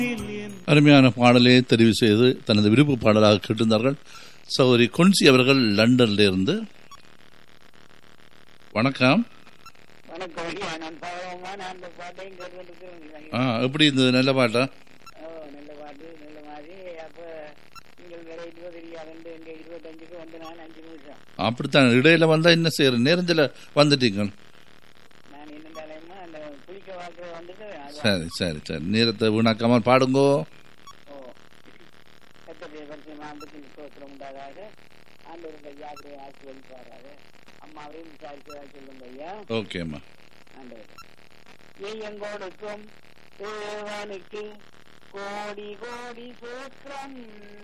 அருமையான பாடலை தெரிவு செய்து தனது விருப்ப பாடலாக கேட்டிருந்தார்கள் சௌரி கொன்சி அவர்கள் லண்டன்ல இருந்து வணக்கம் வணக்கம் ஐயா நான் பாவமா நான் அந்த பாட்டையும் கேட்டுருக்கிறேன் ஆ எப்படி இருந்தது நல்ல பாட்டா ஓ நல்ல பாட்டு நல்ல மாதிரி அப்ப நீங்கள் வேற இருபது இல்லையா ரெண்டு எங்க இருபத்தஞ்சுக்கு வந்து நான் அஞ்சு நிமிஷம் அப்படித்தான் இடையில வந்தா என்ன செய்யற நேரத்தில் வந்துட்டீங்க நான் என்னண்டாலேமா அந்த குளிக்க வாழ்க்கை வந்துட்டு அதான். சரி சரி சரி நேரத்தை வீணாக்காமல் பாடுங்கோ ஓ கத்தடைய பரிசு மாம்பத்தின் ஸ்தோத்திரம் உண்டாகாத ஆண்டவருடைய யாத்திரை ஆட்சி வழிபாராக அம்மாவையும் விசாரிச்சதா சொல்லுங்க ஐயா ஓகேம்மா ஆண்டவர் எங்கோடுக்கும் தேவனுக்கு கோடி கோடி சூத்திரம்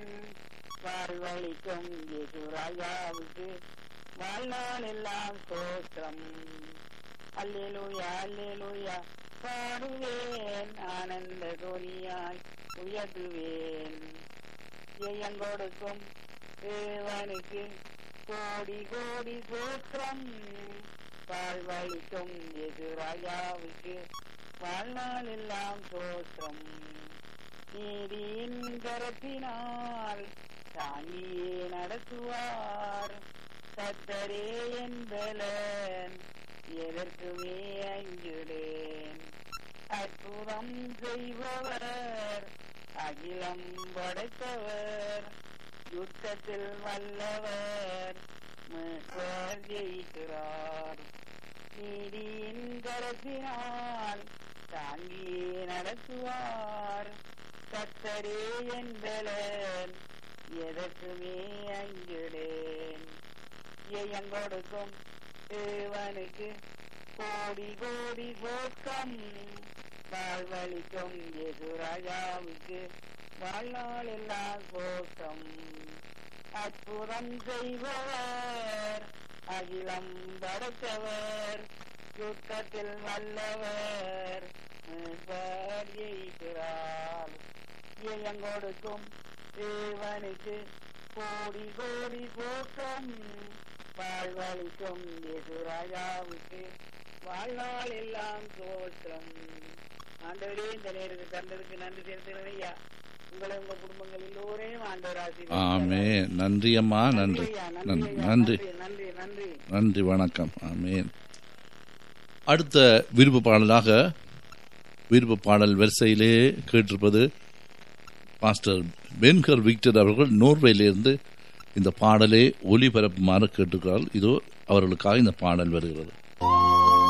வாழ்வழிக்கும் யேசுராஜாவுக்கு வாழ்நாள் எல்லாம் சோத்திரம் அல்லேலூயா அல்லேலூயா பாடுவேன் ஆனந்த துணியாய் உயர்த்துவேன் எங்கோடுக்கும் தேவனுக்கு கோடி கோடி சூத்திரம் வாழ்வழிக்கும் எது ராஜாவுக்கு வாழ்நாள் எல்லாம் சோத்திரம் நீதியின் கரத்தினால் தாங்கியே நடத்துவார் கத்தரே என்பலன் எதற்குமே அஞ்சுடேன் அற்புதம் செய்பவர் அகிலம் படைத்தவர் யுத்தத்தில் வல்லவர் மீட்பர் ஜெயிக்கிறார் நீதியின் கரத்தினால் தாங்கியே நடத்துவார் கத்தரே என்பலன் எதற்குமே அஞ்சுடேன் எங்கொடுக்கும் தேவனுக்கு கோடி கோடி போக்கம் வாழ்வழிக்கும் எது ராஜாவுக்கு வாழ்நாள் எல்லாம் போக்கம் அற்புதம் செய்பவர் அகிலம் படைத்தவர் யுத்தத்தில் வல்லவர் மீட்பர் ஜெயிக்கிறார் எங்கொடுக்கும் தேவனுக்கு கோடி கோடி போக்கம் வாழ்வழிக்கும் எது ராஜாவுக்கு வாழ்நாள் எல்லாம் தோற்றம் ஆண்டவரே இந்த நேரத்துக்கு தந்ததுக்கு நன்றி செலுத்துகிறேன் ஐயா உங்களை உங்க குடும்பங்கள் எல்லோரையும் ஆண்டவர் ஆமே ஆசீர்வதிப்பாராக. நன்றி அம்மா நன்றி ஐயா, நன்றி ஐயா, நன்றி நன்றி நன்றி நன்றி வணக்கம் ஆமேன் அடுத்த விருப்ப பாடலாக விருப்ப பாடல் வரிசையிலே கேட்டிருப்பது பாஸ்டர் பென்கர் விக்டர் அவர்கள் நோர்வேலிருந்து இந்த பாடலை ஒளிபரப்புமாறு கேட்டுக்கிறார்கள் இதோ அவர்களுக்காக இந்த பாடல் வருகிறது